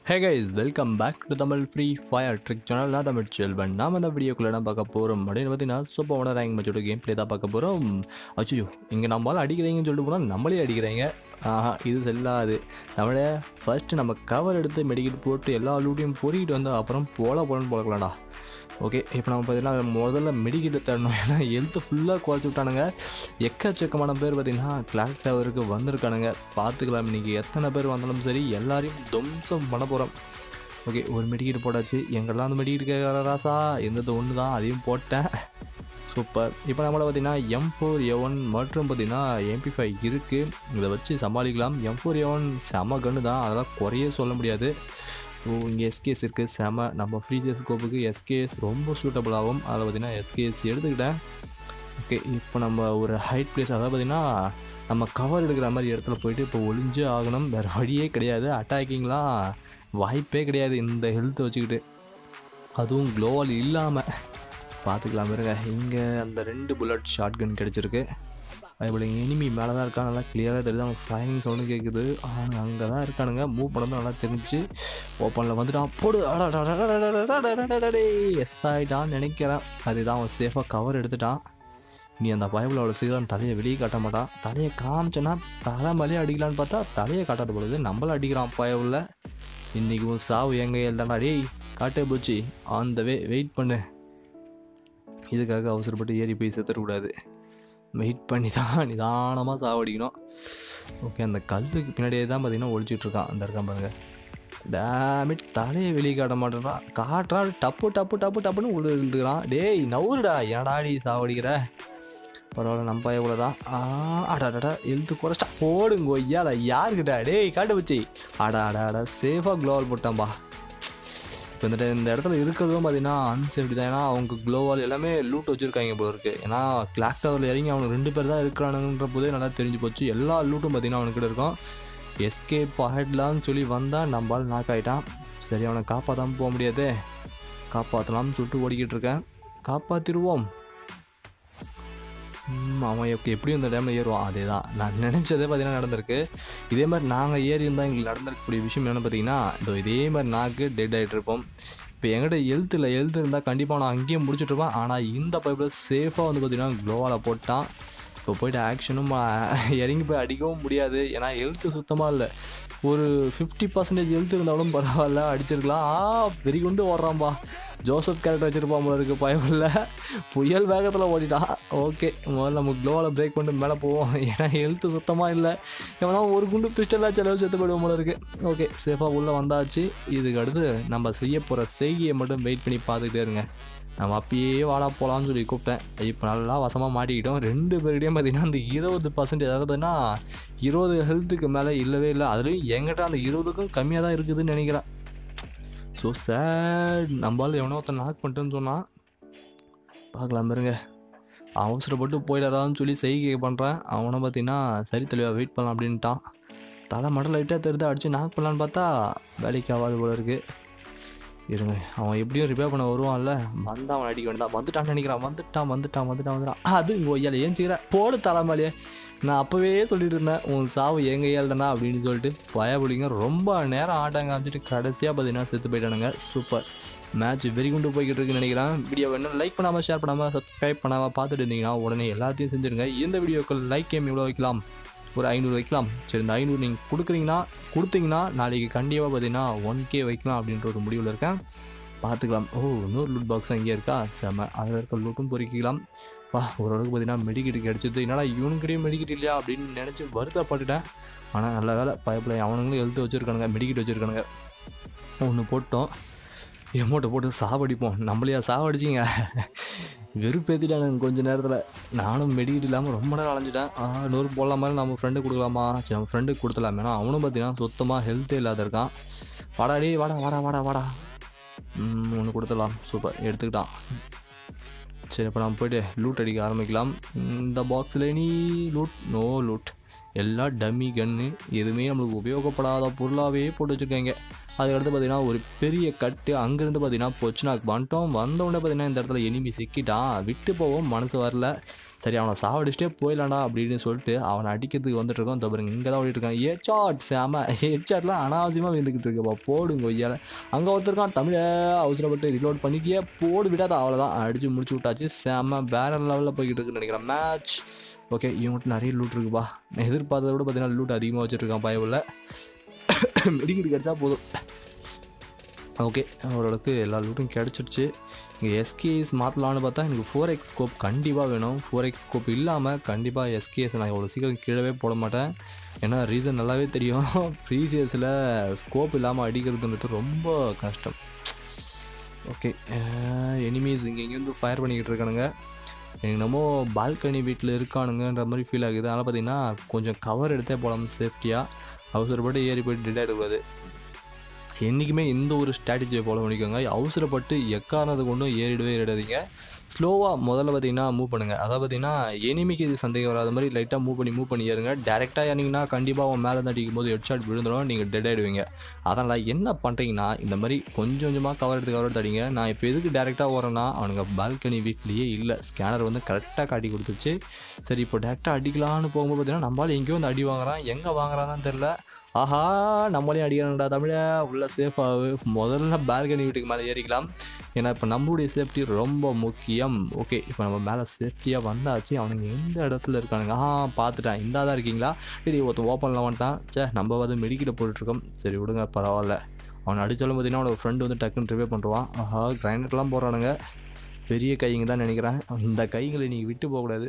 hey guys welcome back to Tamil Free Fire trick channel நான் தமிழ் செல்வன் நாம் இந்த வீடியோக்குள்ளே என்ன பார்க்க போகிறோம் அப்படின்னு பார்த்தீங்கன்னா சூப்பரான ரேங்க் மேட்சோட கேம் ப்ளே தான் பார்க்க போகிறோம் அச்சோ இங்கே நம்மளால் அடிக்கிறீங்கன்னு சொல்லிட்டு போனால் நம்மளே அடிக்கிறீங்க ஆஹா இது செல்லாது நம்மளே ஃபர்ஸ்ட் நம்ம கவர் எடுத்து மெடிக்கெட் போட்டு எல்லா லூட்டையும் பொறிக்கிட்டு வந்து அப்புறம் போல போலன்னு போலக்கலாம்டா ஓகே இப்போ நம்ம பார்த்தீங்கன்னா முதல்ல மெடிக்கிட்ட தரணும் ஏன்னா ஹெல்த்து ஃபுல்லாக குறைச்சி விட்டானுங்க எக்கச்சக்கமான பேர் பார்த்தீங்கன்னா கிளாக் டவருக்கு வந்திருக்கானுங்க பார்த்துக்கலாம் இன்றைக்கி எத்தனை பேர் வந்தாலும் சரி எல்லாரையும் துவம்சம் பண்ண போகிறோம் ஓகே ஒரு மெடிக்கிட் போட்டாச்சு எங்கெல்லாம் அந்த மெடிக்கிட் கேட்குற ராசா இருந்தது ஒன்று தான் அதையும் போட்டேன் சூப்பர் இப்போ நம்மள பார்த்தீங்கன்னா எம் ஃபோர் ஏ ஒன் மற்றும் பார்த்தீங்கன்னா எம்பி ஃபைவ் இருக்குது இதை வச்சு சமாளிக்கலாம் எம் ஃபோர் ஏ ஒன் செம கன்று தான் அதெல்லாம் குறையே சொல்ல முடியாது ஓ இங்கே எஸ்கேஎஸ் இருக்குது செம நம்ம ஃப்ரீசியஸ் ஸ்கோப்புக்கு எஸ்கேஎஸ் ரொம்ப சூட்டபிள் ஆகும் அதில் பார்த்தீங்கன்னா எஸ்கேஎஸ் எடுத்துக்கிட்டேன் ஓகே இப்போ நம்ம ஒரு ஹைட் பிளேஸ் அதாவது பார்த்தீங்கன்னா நம்ம கவர் எடுக்கிற மாதிரி இடத்துல போயிட்டு இப்போ ஒளிஞ்சே ஆகணும் வேறு வழியே கிடையாது அட்டாக்கிங்லாம் வாய்ப்பே கிடையாது இந்த ஹெல்த்தை வச்சுக்கிட்டு அதுவும் க்ளோவால் இல்லாமல் பார்த்துக்கலாம் இருங்க இங்கே அந்த ரெண்டு புல்லட் ஷார்ட் கன் கிடச்சிருக்கு அதேபோல் எனிமி மேலே தான் இருக்கா நல்லா கிளியராக தெரியுது அவங்க ஃபயரிங் சவுண்டு கேட்குது அவங்க அங்கே தான் இருக்கானுங்க மூவ் பண்ணதும் நல்லா தெரிஞ்சு ஓப்பனில் வந்துட்டான் போடு எஸ் ஆகிட்டான்னு நினைக்கிறேன் அதுதான் அவன் சேஃபாக கவர் எடுத்துட்டான் நீ அந்த பைபிள் அவ்வளோ சீக்கிரம் தலையை வெளியே காட்ட மாட்டான் தலையை காமிச்சேன்னா தலை மேலேயே அடிக்கலான்னு பார்த்தா தலையை காட்டாத பொழுது நம்மள அடிக்கிறான் பயவுள்ள இன்றைக்கி உன் சாவு எங்கே எழுதாண்டா டேய் காட்டே போச்சு ஆன் த வே வெயிட் பண்ணு இதுக்காக அவசரப்பட்டு ஏறி போய் செத்துடக்கூடாது வெயிட் பண்ணி தான் நிதானமாக சாவடிக்கணும் ஓகே அந்த கல்லுக்கு பின்னாடியே தான் பார்த்தீங்கன்னா ஒழிச்சிட்டு இருக்கான் அந்த இருக்கான் பாருங்க டேமிட் தலையை வெளியே காட்ட மாட்டேறான் காட்டுறான் டப்பு டப்பு டப்பு டப்புன்னு உள்ள இழுத்துக்கிறான் டேய் நவுருடா என்னடா நீ சாவடிக்கிற பரவாயில்ல நம்ம பையன் தான் அடாடா எழுத்து குறைச்சிட்டா போடுங்க ஐயால யாருக்கிட்ட டேய் காட்டு வச்சு அடா அடா அடா சேஃபாக க்ளோவல் போட்டான்பா இப்போ இந்த இந்த இடத்துல இருக்கிறதும் பார்த்தீங்கன்னா அன்சேஃப்டி தான் ஏன்னா அவங்க க்ளோவால் எல்லாமே லூட் வச்சுருக்காங்க போல இருக்குது ஏன்னா கிளாக் டவரில் இறங்கி அவனுக்கு ரெண்டு பேர் தான் இருக்கிறானுன்ற போதே நல்லா தெரிஞ்சு போச்சு எல்லா லூட்டும் பார்த்தீங்கன்னா அவனுக்கிட்ட இருக்கும் எஸ்கேப் ஆகிடலாம்னு சொல்லி வந்தால் நம்மளால் நாக் ஆகிட்டான் சரி அவனை காப்பாற்றாமல் போக முடியாதே காப்பாற்றலாம்னு சொல்லிட்டு ஓடிக்கிட்டு இருக்கேன் காப்பாற்றிடுவோம் ம், அவன் எப் எப்படியும் இந்த டைமில் ஏறுவான் அதே தான் நான் நினச்சதே பார்த்தீங்கன்னா நடந்திருக்கு இதே மாதிரி நாங்கள் ஏறி இருந்தால் எங்களுக்கு நடந்திருக்கக்கூடிய விஷயம் என்னென்னு பார்த்தீங்கன்னா இதோ இதே மாதிரி நாக்கு டெட் ஆகிட்டு இருப்போம் இப்போ என்கிட்ட எழுத்து இல்லை எழுத்து இருந்தால் கண்டிப்பாக நான் அங்கேயும் முடிச்சுட்டு இருப்பேன் ஆனால் இந்த பைப்பில் சேஃபாக வந்து பார்த்தீங்கன்னா க்ளோவால் போட்டான் இப்போ போயிட்டு ஆக்ஷனும் இறங்கி போய் அடிக்கவும் முடியாது ஏன்னா எழுத்து சுத்தமாக இல்லை ஒரு ஃபிஃப்டி பர்சன்டேஜ் எழுத்து இருந்தாலும் பரவாயில்ல அடிச்சிருக்கலாம் ஆ வெறி கொண்டு ஓடுறான்பா ஜோசப் கேரக்டர் வச்சிருப்பான் போல இருக்கு பயமில்ல புயல் வேகத்தில் ஓடிட்டான் ஓகே முதல்ல நம்ம க்ளோவில் பிரேக் பண்ணிட்டு மேலே போவோம் ஏன்னா ஹெல்த்து சுத்தமாக இல்லை எவனா ஒரு குண்டு பிஸ்டலாக செலவு செத்து போயிடுவோம் போல இருக்கு ஓகே சேஃபாக உள்ளே வந்தாச்சு இதுக்கு அடுத்து நம்ம செய்ய போகிற செய்கையை மட்டும் வெயிட் பண்ணி பார்த்துக்கிட்டே இருங்க நம்ம அப்பயே வாடா போகலான்னு சொல்லி கூப்பிட்டேன் இப்போ நல்லா வசமாக மாட்டிக்கிட்டோம் ரெண்டு பேர்கிட்டையும் பார்த்தீங்கன்னா அந்த இருபது பர்சன்டேஜ் அதாவது பார்த்தீங்கன்னா இருபது ஹெல்த்துக்கு மேலே இல்லவே இல்லை அதுலேயும் எங்கிட்ட அந்த இருபதுக்கும் கம்மியாக தான் இருக்குதுன்னு நினைக்கிறேன் ஸோ சேட் நம்மளால் எவனோ ஒருத்தன் நாக் பண்ணிட்டேன்னு சொன்னான் பார்க்கலாம் பாருங்க அவசரப்பட்டு போயிடாதான்னு சொல்லி செய்கை பண்ணுறேன் அவனை பார்த்தீங்கன்னா சரி தெளிவாக வெயிட் பண்ணலாம் அப்படின்ட்டான் தலை மட்டும் லைட்டாக தெரிந்து அடித்து நாக் பண்ணலான்னு பார்த்தா வேலைக்கு ஆகாது போல இருக்குது இருங்க அவன் எப்படியும் ரிப்பேர் பண்ண வருவான்ல வந்து அவன் அடிக்க வேண்டாம் வந்துட்டான்னு நினைக்கிறான் வந்துட்டான் வந்துட்டான் வந்துட்டான் வந்துட்டான் அது இங்கே ஒய்யால ஏன் செய்கிற போடு தலைமையிலே நான் அப்போவே சொல்லிட்டு இருந்தேன் உன் சாவு எங்க ஏழ்தானா அப்படின்னு சொல்லிட்டு பயபடிங்க ரொம்ப நேரம் ஆட்டம் காமிச்சிட்டு கடைசியாக பார்த்தீங்கன்னா செத்து போயிட்டானுங்க சூப்பர் மேட்ச் வெறி கொண்டு போய்கிட்டு இருக்குன்னு நினைக்கிறேன் வீடியோ வேணும் லைக் பண்ணாமல் ஷேர் பண்ணாமல் சப்ஸ்கிரைப் பண்ணாமல் பார்த்துட்டு இருந்தீங்கன்னா உடனே எல்லாத்தையும் செஞ்சுருங்க இந்த வீடியோக்கள் லைக் கேம் எவ்வளோ வைக்கலாம் ஒரு ஐநூறு வைக்கலாம் சரி இந்த ஐநூறு நீங்கள் கொடுக்குறீங்கன்னா கொடுத்தீங்கன்னா நாளைக்கு கண்டிப்பாக பார்த்தீங்கன்னா ஒன் கே வைக்கலாம் அப்படின்ற ஒரு முடிவில் இருக்கேன் பார்த்துக்கலாம் ஓ இன்னொரு லூட் பாக்ஸ் அங்கேயே இருக்கா செம அதில் இருக்க லூட்டும் பொறிக்கலாம் பா ஓரளவுக்கு பார்த்தீங்கன்னா மெடிக்கிட் கிடச்சிது என்னடா இவனுக்கிட்டையும் மெடிக்கிட் இல்லையா அப்படின்னு நினச்சி வருத்தப்பட்டுட்டேன் ஆனால் நல்ல வேலை பயப்பில் அவனுங்களும் எழுத்து வச்சுருக்கானுங்க மெடிக்கிட் வச்சுருக்கானுங்க ஒன்று போட்டோம் எமௌண்ட்டை போட்டு சாவடிப்போம் நம்மளையா சாவடிச்சிங்க வெறுப்பேற்றிட்டானுங்க கொஞ்ச நேரத்தில் நானும் மெடிக்கிட் இல்லாமல் ரொம்ப நேரம் அலைஞ்சிட்டேன் ஆ நூறு போடலாம் மாதிரி நம்ம ஃப்ரெண்டு கொடுக்கலாமா சரி நம்ம ஃப்ரெண்டுக்கு கொடுத்துலாம் ஏன்னா அவனும் பார்த்தீங்கன்னா சுத்தமாக ஹெல்த்தே இல்லாத இருக்கான் வாடா டேய் வாடா வாடா வாடா வாடா ஒன்று கொடுத்துடலாம் சூப்பர் எடுத்துக்கிட்டான் சரி இப்போ நம்ம போயிட்டு லூட் அடிக்க ஆரம்பிக்கலாம் இந்த பாக்ஸில் நீ லூட் நோ லூட் எல்லாம் டம்மி கன்று எதுவுமே நம்மளுக்கு உபயோகப்படாத பொருளாகவே போட்டு வச்சுருக்காங்க அதுக்கடுத்து பார்த்தீங்கன்னா ஒரு பெரிய கட்டு அங்கேருந்து பார்த்தீங்கன்னா பொச்சுனாக்கு வந்துட்டோம் வந்தவுடனே பார்த்தீங்கன்னா இந்த இடத்துல எனிமி சிக்கிட்டான் விட்டு போவோம் மனசு வரல சரி அவனை சாவடிச்சிட்டே போயிடலாம்டா அப்படின்னு சொல்லிட்டு அவனை அடிக்கிறதுக்கு வந்துட்டு இருக்கோம் இந்த பாருங்க இங்கே தான் ஓடிட்டு இருக்கான் ஏ சாட் சாம ஹெட் ஷாட்லாம் அனாவசியமாக வந்துக்கிட்டு இருக்குப்பா போடுங்க ஒய்யால அங்கே ஒருத்தருக்கான் தமிழை அவசரப்பட்டு ரிலோட் பண்ணிட்டே போடு விடாத அவ்வளோதான் அடித்து முடிச்சு விட்டாச்சு செம வேற லெவலில் போய்கிட்டு இருக்குன்னு நினைக்கிறேன் மேட்ச் ஓகே இவங்ககிட்ட நிறைய லூட் இருக்குப்பா நான் எதிர்பார்த்ததை விட பார்த்தீங்கன்னா லூட் அதிகமாக வச்சுருக்கான் பயவில் மெடிக்கிட்டு கிடச்சா போதும் ஓகே ஓரளவுக்கு எல்லா லூட்டும் கிடச்சிருச்சு இங்கே எஸ்கேஎஸ் மாற்றலான்னு பார்த்தா எனக்கு ஃபோர் எக்ஸ் ஸ்கோப் கண்டிப்பாக வேணும் ஃபோர் எக்ஸ் ஸ்கோப் இல்லாமல் கண்டிப்பாக எஸ்கேஎஸ் நான் இவ்வளோ சீக்கிரம் கீழவே போட மாட்டேன் ஏன்னா ரீசன் நல்லாவே தெரியும் ப்ரீசியஸில் ஸ்கோப் இல்லாமல் அடிக்கிறதுன்றது ரொம்ப கஷ்டம் ஓகே எனிமீஸ் இங்கே இங்கேருந்து ஃபயர் பண்ணிக்கிட்டு இருக்கானுங்க எனக்கு நம்ம பால்கனி வீட்டில் இருக்கானுங்கன்ற மாதிரி ஃபீல் ஆகுது அதனால் பார்த்தீங்கன்னா கொஞ்சம் கவர் எடுத்தே போகலாம் சேஃப்டியாக அவசரப்பட்டு ஏறி போயிட்டு டெட் ஆகிடக்கூடாது என்றைக்குமே இந்த ஒரு ஸ்ட்ராட்டஜியை ஃபாலோ பண்ணிக்கோங்க அவசரப்பட்டு எக்காரணத்தை கொண்டும் ஏறிடவே ஏறிடாதீங்க ஸ்லோவாக முதல்ல பார்த்தீங்கன்னா மூவ் பண்ணுங்கள் அதாவது பார்த்தீங்கன்னா எனிமிக்கு இது சந்தேகம் வராத மாதிரி லைட்டாக மூவ் பண்ணி மூவ் பண்ணி ஏறுங்க டேரெக்டாக ஏறிங்கன்னா கண்டிப்பாக அவன் மேலே தான் அடிக்கும் போது ஹெட் ஷாட் விழுந்துடும் நீங்கள் டெட் ஆகிடுவீங்க அதனால் என்ன பண்ணுறீங்கன்னா இந்த மாதிரி கொஞ்சம் கொஞ்சமாக கவர் எடுத்து கவர் எடுத்து அடிங்க நான் இப்போ எதுக்கு டேரெக்டாக வரேன்னா அவனுங்க பால்கனி வீட்லேயே இல்லை ஸ்கேனர் வந்து கரெக்டாக காட்டி கொடுத்துருச்சு சரி இப்போ டேரெக்டாக அடிக்கலான்னு போகும்போது பார்த்தீங்கன்னா நம்மளால எங்கேயோ வந்து அடி வாங்குறான் எங்கே வாங்குறான்னு தெரில ஆஹா நம்மளையும் அடிக்கிறாங்கடா தமிழ உள்ள சேஃபாகு முதல்ல பால்கனி வீட்டுக்கு மேலே ஏறிக்கலாம் ஏன்னா இப்போ நம்மளுடைய சேஃப்டி ரொம்ப முக்கியம் ஓகே இப்போ நம்ம மேலே சேஃப்டியாக வந்தாச்சு அவனுங்க எந்த இடத்துல இருக்கானுங்க ஆ பார்த்துட்டேன் இந்த தான் இருக்கீங்களா சரி ஒருத்தன் ஓப்பனில் வந்துட்டான் சே நம்ம வந்து மெடிக்கிட்ட போட்டுட்ருக்கோம் சரி விடுங்க பரவாயில்ல அவனை அடித்தாலும் பார்த்தீங்கன்னா அவனோட ஃப்ரெண்டு வந்து டக்குன்னு ரிவே பண்ணுறான் ஆஹா கிரைண்டர்லாம் போடுறானுங்க பெரிய கைங்க தான் நினைக்கிறேன் இந்த கைங்களை நீங்கள் விட்டு போகக்கூடாது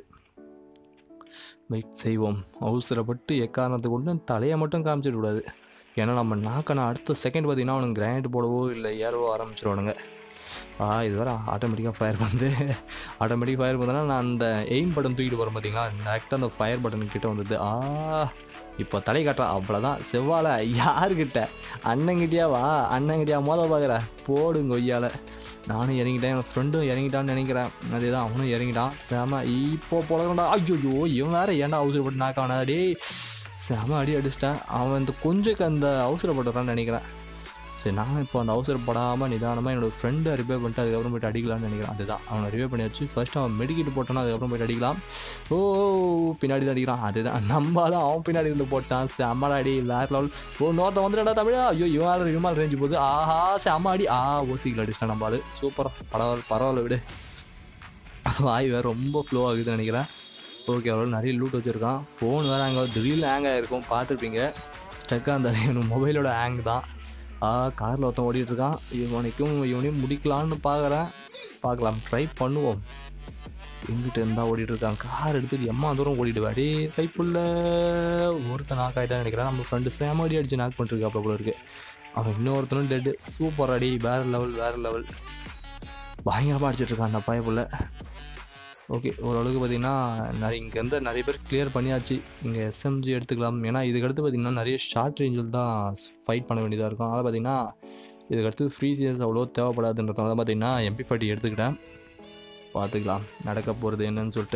வெயிட் செய்வோம் அவசரப்பட்டு எக்காரணத்தை கொண்டு தலையை மட்டும் காமிச்சிட கூடாது ஏன்னா நம்ம நாக்கணும் அடுத்த செகண்ட் பார்த்தீங்கன்னா அவனுக்கு கிரானைட் போடவோ இல்லை ஏறவோ ஆரம்பிச்சிருவானுங்க ஆ இது வேறு ஆட்டோமேட்டிக்காக ஃபயர் பண்ணுது ஆட்டோமேட்டிக் ஃபயர் பண்ணதுனா நான் அந்த எய்ம் பட்டன் தூக்கிட்டு போகிறேன் பார்த்தீங்களா டேரெக்டாக அந்த ஃபயர் பட்டன் கிட்ட வந்தது ஆ இப்போ தலை காட்டுறான் அவ்வளோதான் செவ்வாழை யாருக்கிட்ட அண்ணங்கிட்டியா வா அண்ணங்கிட்டியா மோத பார்க்குற போடுங்க ஒய்யால நானும் இறங்கிட்டேன் என் ஃப்ரெண்டும் இறங்கிட்டான்னு நினைக்கிறேன் அதே தான் அவனும் இறங்கிட்டான் செம இப்போ பொழகண்டா ஐயோ இவன் வேற ஏன்டா அவசரப்பட்டு நாக்காவனா டேய் செம அடி அடிச்சிட்டேன் அவன் இந்த கொஞ்சம் அந்த அவசரப்படுறான்னு நினைக்கிறேன் சரி நான் இப்போ அந்த அவசரப்படாமல் நிதானமாக என்னோடய ஃப்ரெண்டை ரிப்பேர் பண்ணிட்டு அதுக்கப்புறம் போயிட்டு அடிக்கலாம்னு நினைக்கிறேன் அதுதான் அவனை ரிப்பேர் பண்ணியாச்சு ஃபர்ஸ்ட் அவன் மெடிக்கிட்டு போட்டானா அதுக்கப்புறம் போயிட்டு அடிக்கலாம் ஓ பின்னாடி தான் அடிக்கிறான் அதுதான் நம்மளாலும் அவன் பின்னாடி இருந்து போட்டான் செம்மடா அடி வேற லெவல் ஓ நோத்த வந்துடா தமிழா ஐயோ இவன் விமால் ரேஞ்சு போகுது ஆஹா செம்ம அடி ஆ ஓசிக்கில் அடிச்சிட்டான் நம்மளால் சூப்பராக பரவாயில்ல பரவாயில்ல விடு வாய் வேறு ரொம்ப ஃப்ளோ ஆகுதுன்னு நினைக்கிறேன் ஓகே அவ்வளோ நிறைய லூட் வச்சுருக்கான் ஃபோன் வேறு அங்கே திடீர்னு ஹேங் ஆகிருக்கும் பார்த்துருப்பீங்க ஸ்டக்காக அந்த இவனு மொபைலோட ஹேங் தான் ஆ காரில் ஒருத்தன் ஓடிட்டு இருக்கான் இவனுக்கும் இவனையும் முடிக்கலான்னு பார்க்குறேன் பார்க்கலாம் ட்ரை பண்ணுவோம் எங்கிட்ட இருந்தால் ஓடிட்டு இருக்கான் கார் எடுத்துட்டு எம்மா தூரம் ஓடிடுவா டே கைப்புள்ள ஒருத்தன் நாக் ஆகிட்டான்னு நினைக்கிறேன் நம்ம ஃப்ரெண்டு சேமடி அடிச்சு நாக் பண்ணிருக்காப்புல போல இருக்கு அவன் இன்னொருத்தனும் டெட்டு சூப்பர் அடி வேறு லெவல் வேறு லெவல் பயங்கரமாக அடிச்சிட்டு இருக்கான் அந்த பயப்புள்ள ஓகே ஓரளவுக்கு பார்த்தீங்கன்னா நிறைய இங்கே வந்து நிறைய பேர் கிளியர் பண்ணியாச்சு இங்கே எஸ்எம்ஜி எடுத்துக்கலாம் ஏன்னா இதுக்கடுத்து பார்த்தீங்கன்னா நிறைய ஷார்ட் ரேஞ்சில் தான் ஃபைட் பண்ண வேண்டியதாக இருக்கும் அதாவது பார்த்தீங்கன்னா இதுக்கடுத்து ஃப்ரீ சீரியஸ் அவ்வளோ தேவைப்படாதுன்றதால தான் பார்த்தீங்கன்னா எம்பி ஃபார்ட்டி எடுத்துக்கிட்டேன் பார்த்துக்கலாம் நடக்க போகிறது என்னன்னு சொல்லிட்டு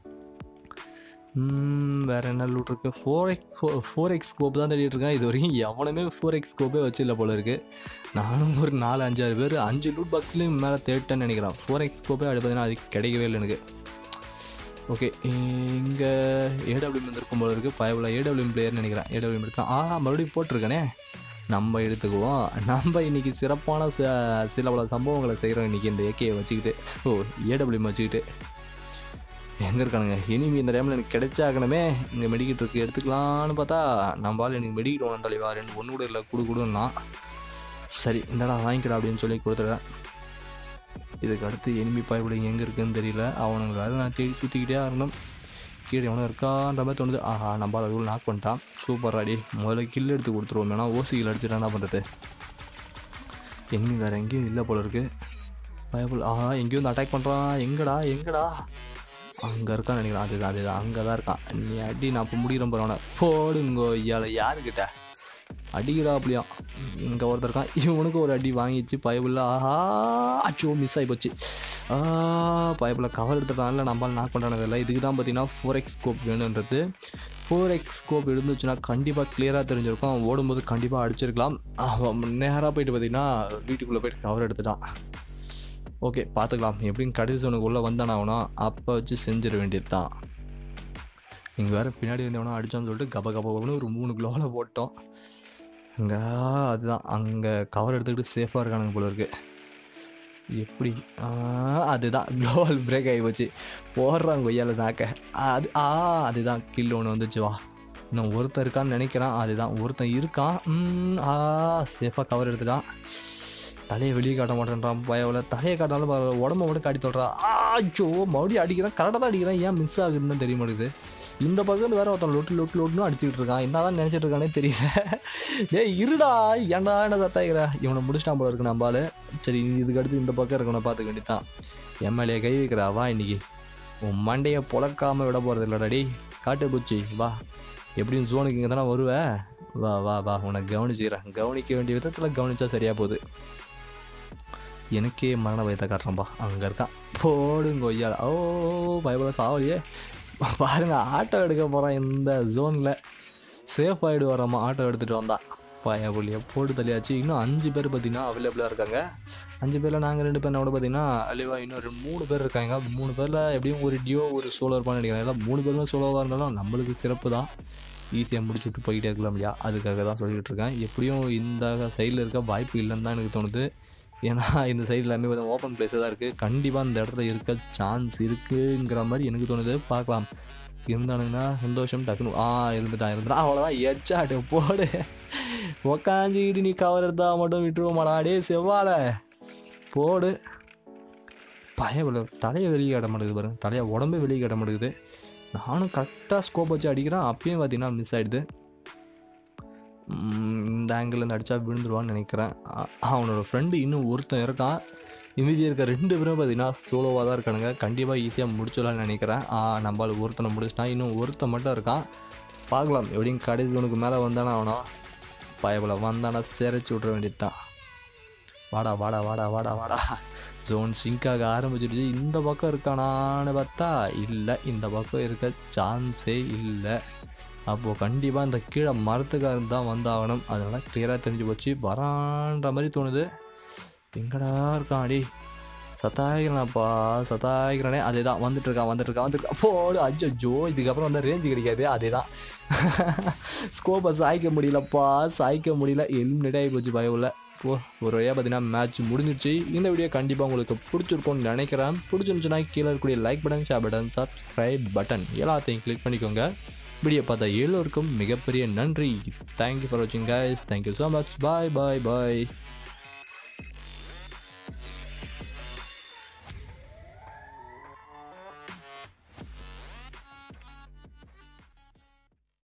ம், வேற என்ன லூட் இருக்கு four X four X scope தான் தேடிட்டு இருக்கேன் இது வரைக்கும் எவனுமே ஃபோர் எக்ஸ் ஸ்கோப்பே வச்சில்ல போல இருக்கு நானும் ஒரு நாலு அஞ்சாறு பேர் அஞ்சு லூட் பாக்ஸ்லேயும் மேலே தேடிட்டேன்னு நினைக்கிறேன் ஃபோர் எக்ஸ் ஸ்கோப்பே அப்படி பார்த்தீங்கன்னா அது கிடைக்கவே இல்லை எனக்கு ஓகே இங்கே ஏடபிள்யூஎம் வந்திருக்கும் போல இருக்குது பயவில் ஏடபிள்யூஎம் பிளேயர்னு நினைக்கிறேன் ஏடபிள்யூஎம் எடுத்தான் ஆ மறுபடியும் போட்டிருக்கேனே நம்ம எடுத்துக்குவோம் நம்ம இன்னைக்கு சிறப்பான ச- சில பல சம்பவங்களை செய்கிறோம் இன்னைக்கு இந்த ஏகேயை வச்சுக்கிட்டு ஓ ஏடபிள்யூஎம் வச்சுக்கிட்டு எங்கே இருக்கானுங்க இனிமே இந்த டைமில் எனக்கு கிடைச்சாக்கணுமே இங்கே மெடிக்கிட் இருக்கு எடுத்துக்கலான்னு பார்த்தா நம்மளால் எனக்கு மெடிக்கிட் வேணும் தலைவா ரெண்டு ஒன்று கூட இல்லை குடு கொடுன்னா சரி இந்தடா வாங்கிக்கடா அப்படின்னு சொல்லி கொடுத்துருக்கேன் இதுக்கு அடுத்து எனிமி பாய்பிடிங்க எங்கே இருக்குன்னு தெரியல அவனுங்களை நான் தேடி சுற்றிக்கிட்டே இருக்கணும் கீழே எவனும் இருக்கான்ற மாதிரி தோணுது ஆஹா நம்ம அதுக்குள்ள நாக் பண்ணிட்டான் சூப்பர் அடி முதல்ல கில் எடுத்து கொடுத்துருவோம் ஏன்னா ஓசி கில் அடிச்சுட்டா என்ன பண்ணுறது எனிமி வேறு எங்கேயும் இல்லை போல இருக்கு பயபுல் ஆஹா எங்கேயும் வந்து அட்டாக் பண்ணுறான் எங்கடா எங்கடா அங்கே இருக்கான்னு நினைக்கிறேன் அதுதான் அதுதான் அங்கே தான் இருக்கான் நீ அடி நான் இப்போ முடிகிறேன் பாரு அவனை போடுங்கோ இயால யாருக்கிட்ட அடிக்கிறாப்லையாம் இங்கே ஒருத்தர் இருக்கான் இவனுக்கு ஒரு அடி வாங்கிச்சு பயபுள்ள ஆஹா அச்சோ மிஸ் ஆகி போச்சு ஆ பயபுள்ள கவர் எடுத்துட்டான்ல நம்மளால் நாக் பண்ணுறானதில்ல இதுக்கு தான் பார்த்தீங்கன்னா ஃபோர் எக்ஸ் ஸ்கோப் வேணுன்றது ஃபோர் எக்ஸ் ஸ்கோப் இருந்துச்சுன்னா கண்டிப்பாக கிளியராக தெரிஞ்சிருக்கும் அவன் ஓடும்போது கண்டிப்பாக அடிச்சிருக்கலாம் அவன் நேராக போயிட்டு பார்த்தீங்கன்னா வீட்டுக்குள்ளே போயிட்டு கவர் எடுத்துட்டான் ஓகே பார்த்துக்கலாம் எப்படியும் கடைசி ஜோனுக்கு உள்ளே வந்தானாகணும் அப்போ வச்சு செஞ்சிட வேண்டியது தான் இங்கே வேறு பின்னாடி வந்தவனா அடிச்சான்னு சொல்லிட்டு கப கபன்னு ஒரு மூணு கிலோவில் போட்டோம் அங்கே அதுதான் அங்கே கவர் எடுத்துக்கிட்டு சேஃபாக இருக்கானுங்க போல இருக்கு எப்படி ஆ, அதுதான் க்ளோவல் பிரேக் ஆகி போச்சு போடுறாங்க கொய்யால நாக்க அது ஆ அதுதான் கில் ஒன்று வந்துச்சு வா இன்னும் ஒருத்தன் இருக்கான்னு நினைக்கிறான் அதுதான் ஒருத்தன் இருக்கான் ம், ஆ சேஃபாக கவர் எடுத்துட்டான் தலையை வெளியே காட்ட மாட்டேன்றான் பயவில் தலையை காட்டினாலும் பரவாயில்ல, உடம்ப மட்டும் காட்டி சொல்கிறான் ஆச்சோ மறுபடியும் அடிக்கிறான் கரெக்டாக தான் அடிக்கிறான் ஏன் மிஸ் ஆகுதுன்னு தான் தெரிய மாட்டேங்குது இந்த பக்கம் இருந்து வேற ஒருத்தன் லொட்டு லொட்டு லொட்டுன்னு அடிச்சுக்கிட்டு இருக்கான் என்னதான் நினச்சிட்டு இருக்கானே தெரியல டேய் இருடா ஏன்டா என்ன சத்தாயிக்கிற இவனை முடிச்சிட்டான் போல இருக்கு நம்பால் சரி இதுக்கு அடுத்து இந்த பக்கம் இருக்கவனை பார்த்துக்க வேண்டியதான் எம்எல்ஏ கை வைக்கிறா வா இன்னைக்கு உன் மண்டையை புழக்காம விட போகிறது இல்லைடா டேய் காட்டு பூச்சி வா எப்படியும் ஜோனுக்கு இங்கே தானே வருவ வா வா வா உன்னை கவனிச்சுக்கிறேன் கவனிக்க வேண்டிய விதத்தில் கவனிச்சா சரியா போகுது எனக்கே மரண பயத்தை காட்டுறேன்பா அங்கே இருக்கான் போடுங்க கொய்யால ஓ பயப்பட சாவலியே பாருங்க ஆட்டோ எடுக்க போகிறான் இந்த ஜோனில் சேஃப் ஆகிடு வராமா ஆட்டோ எடுத்துகிட்டு வந்தா பயபுள்ளிய போட்டு தள்ளியாச்சு இன்னும் அஞ்சு பேர் பார்த்தீங்கன்னா அவைலபிளாக இருக்காங்க அஞ்சு பேரில் நாங்கள் ரெண்டு பேர் கூட பார்த்தீங்கன்னா அழிவா இன்னும் ரெண்டு மூணு பேர் இருக்காங்க மூணு பேரில் எப்படியும் ஒரு டியோ ஒரு சோலோ இருப்பான்னு நினைக்கிறேன் எல்லாம் மூணு பேருமே சோலோவாக இருந்தாலும் நம்மளுக்கு சிறப்பு தான் ஈஸியாக முடிச்சு விட்டு போய்கிட்டே இருக்கலாம் இல்லையா அதுக்காக தான் சொல்லிகிட்டு இருக்கேன் எப்படியும் இந்த சைடில் இருக்க வாய்ப்பு இல்லைன்னு தான் எனக்கு தோணுது ஏன்னா இந்த சைடு எல்லாமே கொஞ்சம் ஓப்பன் பிளேஸாக தான் இருக்குது கண்டிப்பாக இந்த இடத்துல இருக்க சான்ஸ் இருக்குங்கிற மாதிரி எனக்கு தோணுது பார்க்கலாம் இருந்தானுங்கன்னா சந்தோஷம் டக்குனு ஆ இருந்துட்டான் இருந்துட்டான் அவ்வளோதான் எச்சாட்டு போடு உக்காஞ்சிக்கிட்டு நீ கவர் எடுத்தா மட்டும் விட்டுருவோமாடா டே செவ்வாழை போடு பய தலையை வெளியே கட்ட மாட்டேங்குது பாருங்க தலையை உடம்பே வெளியே கட்ட மாட்டேங்குது நானும் கரெக்டாக ஸ்கோப் வச்சு அடிக்கிறேன் அப்பயும் பார்த்தீங்கன்னா மிஸ் ஆகிடுது ம், இந்த ஆங்கிள்லேருந்து அடித்தா விழுந்துருவான்னு நினைக்கிறேன் அ- அவனோட ஃப்ரெண்டு இன்னும் ஒருத்தன் இருக்கான் மீதி இருக்க ரெண்டு பேரும் பார்த்தீங்கன்னா சோலோவாக தான் இருக்கானுங்க கண்டிப்பாக ஈஸியாக முடிச்சிடலாம்னு நினைக்கிறேன் ஆ நம்மளால் ஒருத்தனை முடிச்சிட்டான் இன்னும் ஒருத்தன் மட்டும் இருக்கான் பார்க்கலாம் எப்படியும் கடைசி உனக்கு மேலே வந்தானா அவனோ பயபல வந்தானா சிரைச்சி விட்ற வேண்டியது தான் வாடா வாடா வாடா வாடா வாடா ஜோன் சிங்காக ஆரம்பிச்சிடுச்சு இந்த பக்கம் இருக்கானான்னு பார்த்தா இல்லை இந்த பக்கம் இருக்க சான்ஸே இல்லை அப்போது கண்டிப்பாக இந்த கீழே மரத்துக்காரன் தான் வந்தாகணும் அதனால் கிளியராக தெரிஞ்சு போச்சு வரான்ற மாதிரி தோணுது எங்கடா இருக்கான் அடி சத்தாயிக்கிறானப்பா சத்தாயிக்கிறானே அதே தான் வந்துட்டு இருக்கான் வந்துட்டு இருக்கான் வந்துட்டு இருக்கான் போடு அஜ்ஜோ இதுக்கப்புறம் வந்து ரேஞ்சு கிடைக்காது அதே தான் ஸ்கோப்பை சாய்க்க முடியலப்பா சாய்க்க முடியல எலிமினேட் ஆகி போச்சு பயவில் போ ஒரு வழியாக பார்த்தீங்கன்னா மேட்ச் முடிஞ்சிருச்சு இந்த வீடியோ கண்டிப்பாக உங்களுக்கு பிடிச்சிருக்கும்னு நினைக்கிறேன் பிடிச்சிருந்துச்சுன்னா கீழே இருக்கக்கூடிய like button share button subscribe button எல்லாத்தையும் கிளிக் பண்ணிக்கோங்க வீடியோ பார்த்த எல்லோருக்கும் மிகப்பெரிய நன்றி தேங்க்யூ ஃபார் வாட்சிங் guys thank you so much bye bye பாய்